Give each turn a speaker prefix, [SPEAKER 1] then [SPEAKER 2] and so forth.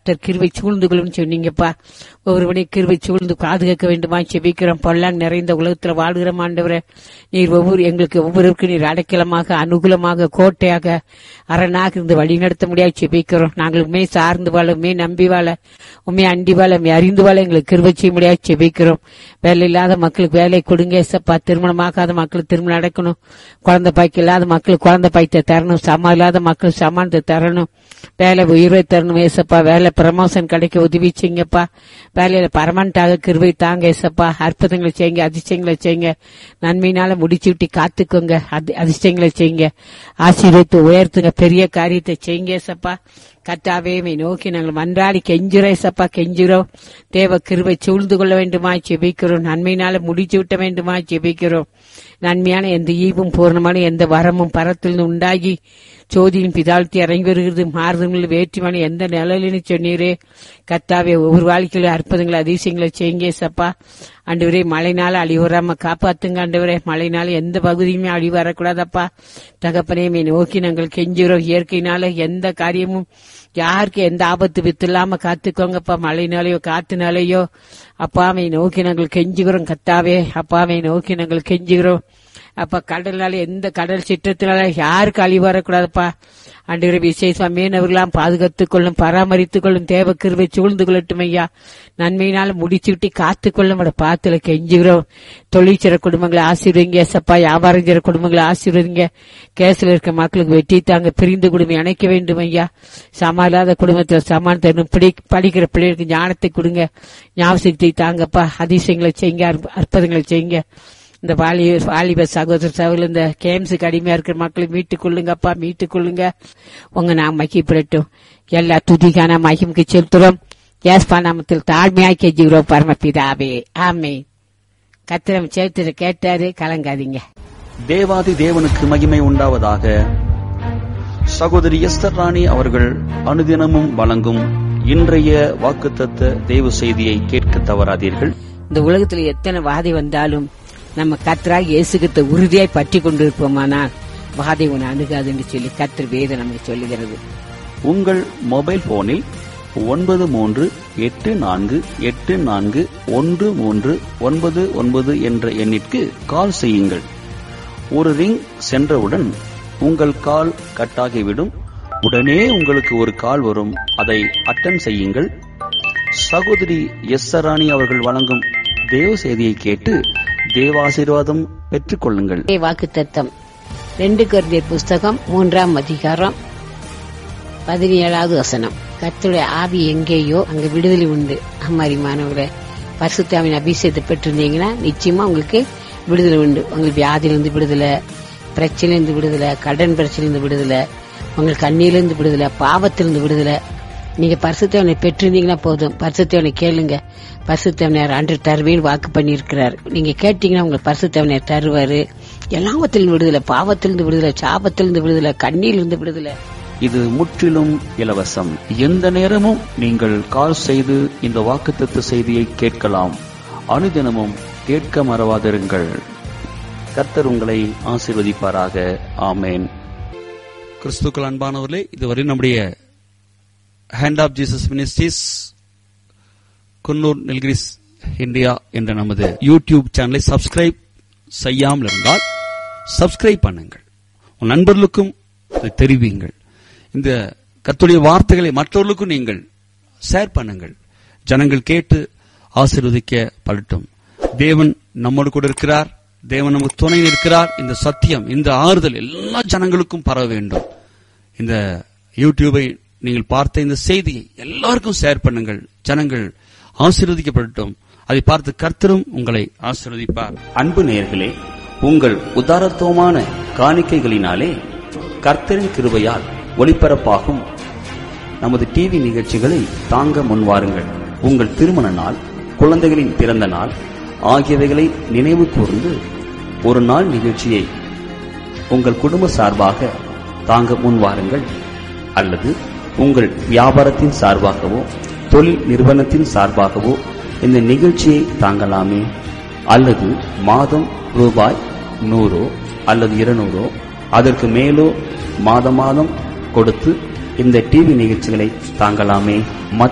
[SPEAKER 1] கர்த்தர் கிருவை சூழ்ந்து கொள்ளும் சொன்னீங்கப்பா ஒவ்வொருவனையும் கிருவை சூழ்ந்து பாதுகாக்க வேண்டுமா செபிக்கிறோம் பொல்லாங் நிறைந்த உலகத்துல வாழ்கிற ஆண்டவரே நீர் ஒவ்வொரு எங்களுக்கு ஒவ்வொருவருக்கும் நீர் அடைக்கலமாக அனுகூலமாக கோட்டையாக அரணாக இருந்து வழி நடத்த முடியாது செபிக்கிறோம் நாங்கள் உண்மையை சார்ந்து வாழ உண்மையை நம்பி வாழ உண்மையை அண்டி வாழ உண்மையை அறிந்து வாழ எங்களுக்கு கிருவை செய்ய முடியாது செபிக்கிறோம் வேலை இல்லாத மக்களுக்கு வேலை கொடுங்க ஏசப்பா திருமணமாகாத மக்களுக்கு திருமணம் நடக்கணும் குழந்தை பாய்க்கு இல்லாத மக்களுக்கு குழந்தை பாய்த்தை தரணும் சமம் இல்லாத மக்களுக்கு சமானத்தை தரணும் வேலை உயர்வை தரணும் ஏசப்பா வேலை ப்ரமோஷன் கிடைக்க உதவி செய்யுங்கப்பா வேலையில பரமண்டாக கிருவை தாங்க ஏசப்பா அற்புதங்களை செய்யுங்க அதிசயங்களை செய்யுங்க நன்மையினால முடிச்சு விட்டு காத்துக்கோங்க அதி- அதிசயங்களை செய்யுங்க ஆசீர்வத்து உயர்த்துங்க பெரிய காரியத்தை செய்யுங்க ஏசப்பா கர்த்தாவே மை நோக்கி நாங்கள் மன்றாடி கெஞ்சுறோம் ஏசப்பா கெஞ்சுறோம் தேவ கிருபை சூழ்ந்து கொள்ள வேண்டுமா ஜெபிக்கிறோம் நன்மையினால முடிச்சு விட்ட வேண்டுமா ஜெபிக்கிறோம் நன்மையான எந்த ஈவும் பூர்ணமான எந்த வரமும் பரத்திலிருந்து உண்டாகி சோதியின் பிதாழ்த்தி இறங்கி வருகிறது மாறுதல்கள் வேற்றுமான எந்த நிலையிலும் சொன்னீரே கர்த்தாவே ஒவ்வொரு வாழ்க்கையில அற்புதங்களை அதிசயங்களை செய்யுங்க ஏசப்பா ஆண்டவரே மழைனால அழிவு வராம காப்பாத்துங்க ஆண்டவரே மழைனால எந்த பகுதியுமே அழிவு வரக்கூடாதப்பா தகப்பனே மை நோக்கி நாங்கள் கெஞ்சுறோம் இயற்கையினால எந்த காரியமும் யாருக்கு எந்த ஆபத்து வித்து இல்லாம காத்துக்கோங்கப்பா மழைனாலேயோ காத்துனாலேயோ அப்பாவை நோக்கி நாங்கள் கெஞ்சுகிறோம் கத்தாவே அப்பாவை நோக்கி நாங்கள் கெஞ்சுகிறோம் அப்ப கடல்னால எந்த கடல் சிற்றத்தினால யாருக்கு அழிவு வரக்கூடாதுப்பா அன்றைய விசேஷம் மீனவர்களாம் பாதுகாத்துக் கொள்ளும் பராமரித்துக் கொள்ளும் தேவ கிருவை சூழ்ந்து கொள்ளட்டும் ஐயா நன்மையினால முடிச்சு விட்டு காத்துக் கொள்ளும் பாத்துல கெஞ்சுகிறோம் தொழிற்சிற குடும்பங்களை ஆசீர்வதிங்க ஏசப்பா வியாபாரம் செய்ற குடும்பங்களை ஆசீர்வதிங்க கேஸ்ல இருக்க மக்களுக்கு வெட்டி தாங்க பிரிந்து குடும்பம் இணைக்க வேண்டும் ஐயா சமா இல்லாத குடும்பத்தில் சமான் தரணும் பிடி படிக்கிற பிள்ளைகளுக்கு ஞானத்தை கொடுங்க ஞாபகத்தை தாங்கப்பா அதிசயங்களை செய்யுங்க அற்ப- அற்புதங்களை செய்யுங்க இந்த வாலி வாலிப சகோதர சகோதரர் இந்த கேம்ஸுக்கு அடிமையா இருக்கிற மக்களை மீட்டுக் கொள்ளுங்கப்பா மீட்டுக் கொள்ளுங்க உங்க நாம் மகிப்படட்டும் எல்லா துதிக்கான மகிமுக்கு செலுத்துறோம் ஏஸ்பா நாமத்தில் தாழ்மையாய் கெஞ்சுகிறோம் பரமபிதாவே ஆமே கத்திரம் சேர்த்து கேட்டாரு கலங்காதீங்க
[SPEAKER 2] தேவாதி தேவனுக்கு மகிமை உண்டாவதாக சகோதரி எஸ்தர் ராணி அவர்கள் அனுதினமும் வழங்கும் இன்றைய வாக்குத்தத்த தேவ செய்தியை கேட்க தவறாதீர்கள்
[SPEAKER 1] இந்த உலகத்துல எத்தனை வாதை வந்தாலும் நம்ம கத்தராக இயேசுகிட்ட உறுதியாய் பற்றி கொண்டிருப்போமானால் வாதை உன்னை அணுகாதுன்னு சொல்லி கத்தர் வேதம் நமக்கு சொல்லுகிறது
[SPEAKER 2] உங்கள் மொபைல் போனில் ஒன்பது மூன்று எட்டு நான்கு எட்டு நான்கு ஒன்று மூன்று ஒன்பது ஒன்பது என்ற எண்ணிற்கு கால் செய்யுங்கள் ஒரு ரிங் சென்றவுடன் உங்கள் கால் கட்டாகிவிடும் உடனே உங்களுக்கு ஒரு கால் வரும் அதை அட்டன் செய்யுங்கள் சகோதரி எஸ் ராணி அவர்கள் வழங்கும் தேவ செய்தியை கேட்டு தேவாசீர்வாதம் பெற்றுக்கொள்ளுங்கள்
[SPEAKER 1] வாக்கு தத்தம் ரெண்டு கொரிந்தியர் புஸ்தகம் மூன்றாம் அதிகாரம் பதினேழாவது வசனம் கர்த்தருடைய ஆவி எங்கேயோ அங்க விடுதலை உண்டு அம்மாரி மாணவர்களே பரிசுத்தாவின் அபிஷேகத்தை பெற்றிருந்தீங்கன்னா நிச்சயமா உங்களுக்கு விடுதலை உண்டு உங்களுக்கு வியாதியிலிருந்து விடுதலை பிரச்சனையிலிருந்து விடுதலை கடன் பிரச்சனையிலிருந்து விடுதலை உங்களுக்கு கண்ணியிலிருந்து விடுதலை பாவத்திலிருந்து விடுதலை நீங்க பரிசுத்தவனை பெற்றிருந்தீங்கன்னா போதும் பரிசுத்தவனை கேளுங்க பரிசுத்தவனர் அன்று தருவேன் வாக்கு பண்ணியிருக்கிறார் நீங்க கேட்டீங்கன்னா உங்களுக்கு பரிசுத்தவனர் தருவாரு எல்லாவத்திலிருந்து விடுதலை பாவத்திலிருந்து விடுதலை சாபத்திலிருந்து விடுதலை கண்ணியிலிருந்து விடுதலை
[SPEAKER 2] இது முற்றிலும் இலவசம் எந்த நேரமும் நீங்கள் கால் செய்து இந்த வாக்குத்தத்த செய்தியை கேட்கலாம் அனுதினமும் கேட்க மறவாதிருங்கள் கர்த்தர் உங்களை ஆசீர்வதிப்பாராக ஆமேன் கிறிஸ்துக்கள் அன்பானவர்களே இதுவரை நம்முடைய hand of Jesus ministries Coonoor Nilgiris India என்ற நமது யூடியூப் சேனலை சப்ஸ்கிரைப் செய்யாமல் இருந்தால் சப்ஸ்கிரைப் பண்ணுங்கள் உன் நண்பர்களுக்கும் இதை தெரிவியுங்கள் இந்த கர்த்தருடைய வார்த்தைகளை மற்றவர்களுக்கும் நீங்கள் ஷேர் பண்ணுங்கள் ஜனங்கள் கேட்டு ஆசீர்வதிக்க படட்டும் தேவன் நம்மோடு கூட இருக்கிறார் தேவன் நமக்கு துணை இருக்கிறார் இந்த சத்தியம் இந்த ஆறுதல் எல்லா ஜனங்களுக்கும் பரவ வேண்டும் இந்த யூடியூபை நீங்கள் பார்த்த இந்த செய்தியை எல்லாருக்கும் ஷேர் பண்ணுங்கள் ஜனங்கள் ஆசீர்வதிக்கப்படட்டும் அதை பார்த்து கர்த்தரும் உங்களை ஆசீர்வதிப்பார் அன்பு நேயர்களே உங்கள் உதாரத்துவமான காணிக்கைகளினாலே கர்த்தரின் கிருபையால் ஒளிபரப்பாகும் நமது டிவி நிகழ்ச்சிகளை தாங்க முன்வாருங்கள் உங்கள் திருமண நாள் குழந்தைகளின் பிறந்த நாள் ஆகியவைகளை நினைவு கூர்ந்து ஒரு நாள் நிகழ்ச்சியை உங்கள் குடும்ப சார்பாக தாங்க முன்வாருங்கள் அல்லது உங்கள் வியாபாரத்தின் சார்பாகவோ தொழில் நிறுவனத்தின் சார்பாகவோ இந்த நிகழ்ச்சியை தாங்கலாமே அல்லது மாதம் ரூபாய் நூறோ அல்லது இருநூறோ அதற்கு மேலோ மாதம் மாதம் கொடுத்து இந்த டிவி நிகழ்ச்சிகளை தாங்கலாமே